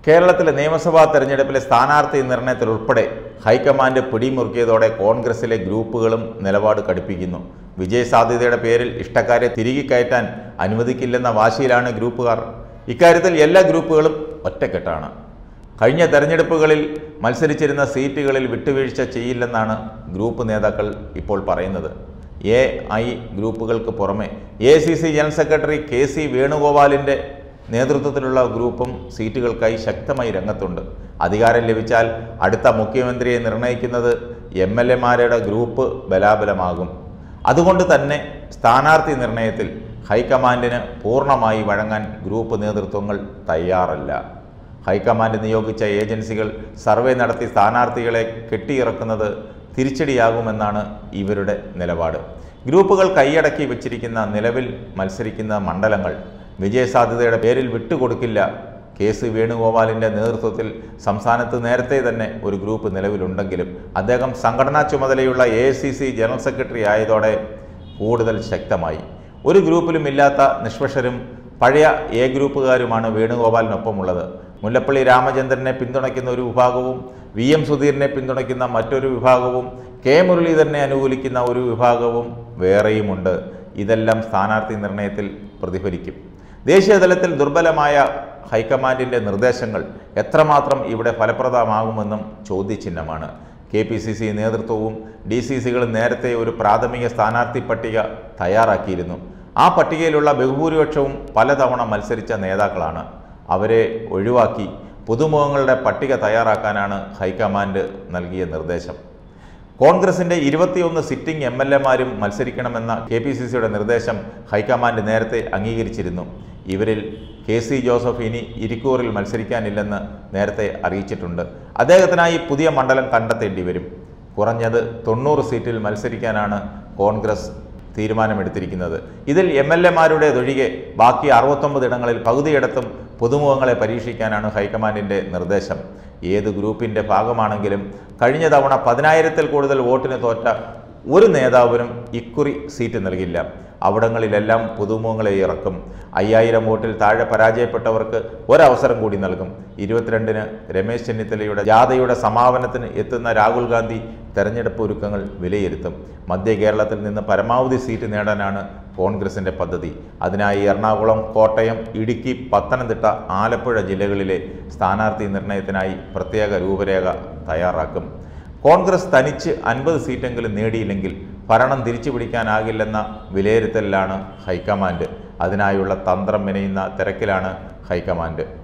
കേരളത്തിലെ നിയമസഭാ തെരഞ്ഞെടുപ്പിലെ സ്ഥാനാർത്ഥി നിർണയത്തിൽ ഉൾപ്പെടെ ഹൈക്കമാൻഡ് പിടിമുറുക്കിയതോടെ കോൺഗ്രസിലെ ഗ്രൂപ്പുകളും നിലപാട് കടുപ്പിക്കുന്നു വിജയസാധ്യതയുടെ പേരിൽ ഇഷ്ടക്കാരെ തിരികെ കയറ്റാൻ അനുവദിക്കില്ലെന്ന വാശിയിലാണ് ഗ്രൂപ്പുകാർ ഇക്കാര്യത്തിൽ എല്ലാ ഗ്രൂപ്പുകളും ഒറ്റക്കെട്ടാണ് കഴിഞ്ഞ തെരഞ്ഞെടുപ്പുകളിൽ മത്സരിച്ചിരുന്ന സീറ്റുകളിൽ വിട്ടുവീഴ്ച ചെയ്യില്ലെന്നാണ് ഗ്രൂപ്പ് നേതാക്കൾ ഇപ്പോൾ പറയുന്നത് എ ഐ ഗ്രൂപ്പുകൾക്ക് പുറമെ A C C general secretary K C വേണുഗോപാലിൻ്റെ നേതൃത്വത്തിലുള്ള ഗ്രൂപ്പും സീറ്റുകൾക്കായി ശക്തമായി രംഗത്തുണ്ട് അധികാരം ലഭിച്ചാൽ അടുത്ത മുഖ്യമന്ത്രിയെ നിർണയിക്കുന്നത് എം എൽ എമാരുടെ ഗ്രൂപ്പ് ബലാബലമാകും അതുകൊണ്ട് തന്നെ സ്ഥാനാർത്ഥി നിർണയത്തിൽ ഹൈക്കമാൻഡിന് പൂർണ്ണമായി വഴങ്ങാൻ ഗ്രൂപ്പ് നേതൃത്വങ്ങൾ തയ്യാറല്ല ഹൈക്കമാൻഡ് നിയോഗിച്ച ഏജൻസികൾ സർവേ നടത്തി സ്ഥാനാർത്ഥികളെ കെട്ടിയിറക്കുന്നത് തിരിച്ചടിയാകുമെന്നാണ് ഇവരുടെ നിലപാട് ഗ്രൂപ്പുകൾ കൈയടക്കി വെച്ചിരിക്കുന്ന നിലവിൽ മത്സരിക്കുന്ന മണ്ഡലങ്ങൾ വിജയസാധ്യതയുടെ പേരിൽ വിട്ടുകൊടുക്കില്ല കെ സി വേണുഗോപാലിൻ്റെ നേതൃത്വത്തിൽ സംസ്ഥാനത്ത് നേരത്തെ തന്നെ ഒരു ഗ്രൂപ്പ് നിലവിലുണ്ടെങ്കിലും അദ്ദേഹം സംഘടനാ ചുമതലയുള്ള എ ജനറൽ സെക്രട്ടറി ആയതോടെ കൂടുതൽ ശക്തമായി ഒരു ഗ്രൂപ്പിലും ഇല്ലാത്ത നിഷ്പക്ഷരും പഴയ എ ഗ്രൂപ്പുകാരുമാണ് വേണുഗോപാലിനൊപ്പമുള്ളത് മുല്ലപ്പള്ളി രാമചന്ദ്രനെ പിന്തുണയ്ക്കുന്ന ഒരു വിഭാഗവും വി എം സുധീറിനെ പിന്തുണയ്ക്കുന്ന മറ്റൊരു വിഭാഗവും കെ മുരളീധരനെ അനുകൂലിക്കുന്ന ഒരു വിഭാഗവും വേറെയുമുണ്ട് ഇതെല്ലാം സ്ഥാനാർത്ഥി നിർണയത്തിൽ പ്രതിഫലിക്കും ദേശീയതലത്തിൽ ദുർബലമായ ഹൈക്കമാൻഡിൻ്റെ നിർദ്ദേശങ്ങൾ എത്രമാത്രം ഇവിടെ ഫലപ്രദമാകുമെന്നും ചോദ്യചിഹ്നമാണ് കെ പി സി സി നേതൃത്വവും ഡി സി സികളും നേരത്തെ ഒരു പ്രാഥമിക സ്ഥാനാർത്ഥി പട്ടിക തയ്യാറാക്കിയിരുന്നു ആ പട്ടികയിലുള്ള ബഹുഭൂരിപക്ഷവും പലതവണ മത്സരിച്ച നേതാക്കളാണ് അവരെ ഒഴിവാക്കി പുതുമുഖങ്ങളുടെ പട്ടിക തയ്യാറാക്കാനാണ് ഹൈക്കമാൻഡ് നൽകിയ നിർദ്ദേശം കോൺഗ്രസിന്റെ ഇരുപത്തിയൊന്ന് സിറ്റിംഗ് എം എൽ എമാരും മത്സരിക്കണമെന്ന കെ പി സി സിയുടെ നിർദ്ദേശം ഹൈക്കമാൻഡ് നേരത്തെ അംഗീകരിച്ചിരുന്നു ഇവരിൽ കെ സി ജോസഫ് ഇനി ഇരിക്കൂറിൽ മത്സരിക്കാനില്ലെന്ന് നേരത്തെ അറിയിച്ചിട്ടുണ്ട് അദ്ദേഹത്തിനായി പുതിയ മണ്ഡലം കണ്ടെത്തേണ്ടി വരും കുറഞ്ഞത് തൊണ്ണൂറ് സീറ്റിൽ മത്സരിക്കാനാണ് കോൺഗ്രസ് തീരുമാനമെടുത്തിരിക്കുന്നത് ഇതിൽ എം എൽ എമാരുടേതൊഴികെ ബാക്കി അറുപത്തൊമ്പത് ഇടങ്ങളിൽ പകുതിയിടത്തും പുതുമുഖങ്ങളെ പരീക്ഷിക്കാനാണ് ഹൈക്കമാൻഡിൻ്റെ നിർദ്ദേശം ഏത് ഗ്രൂപ്പിൻ്റെ ഭാഗമാണെങ്കിലും കഴിഞ്ഞ തവണ പതിനായിരത്തിൽ കൂടുതൽ വോട്ടിന് തോറ്റ ഒരു നേതാവിനും ഇക്കുറി സീറ്റ് നൽകില്ല അവിടങ്ങളിലെല്ലാം പുതുമുഖങ്ങളെ ഇറക്കും അയ്യായിരം വോട്ടിൽ താഴെ പരാജയപ്പെട്ടവർക്ക് ഒരവസരം കൂടി നൽകും ഇരുപത്തിരണ്ടിന് രമേശ് ചെന്നിത്തലയുടെ ജാഥയുടെ സമാപനത്തിന് എത്തുന്ന രാഹുൽ ഗാന്ധി തെരഞ്ഞെടുപ്പ് ഒരുക്കങ്ങൾ വിലയിരുത്തും മധ്യ കേരളത്തിൽ നിന്ന് പരമാവധി സീറ്റ് നേടാനാണ് കോൺഗ്രസിന്റെ പദ്ധതി അതിനായി എറണാകുളം കോട്ടയം ഇടുക്കി പത്തനംതിട്ട ആലപ്പുഴ ജില്ലകളിലെ സ്ഥാനാർത്ഥി നിർണയത്തിനായി പ്രത്യേക രൂപരേഖ തയ്യാറാക്കും കോൺഗ്രസ് തനിച്ച് അൻപത് സീറ്റെങ്കിലും നേടിയില്ലെങ്കിൽ ഭരണം തിരിച്ചു പിടിക്കാനാകില്ലെന്ന വിലയിരുത്തലിലാണ് ഹൈക്കമാൻഡ് അതിനായുള്ള തന്ത്രം മെനയുന്ന തിരക്കിലാണ് ഹൈക്കമാൻഡ്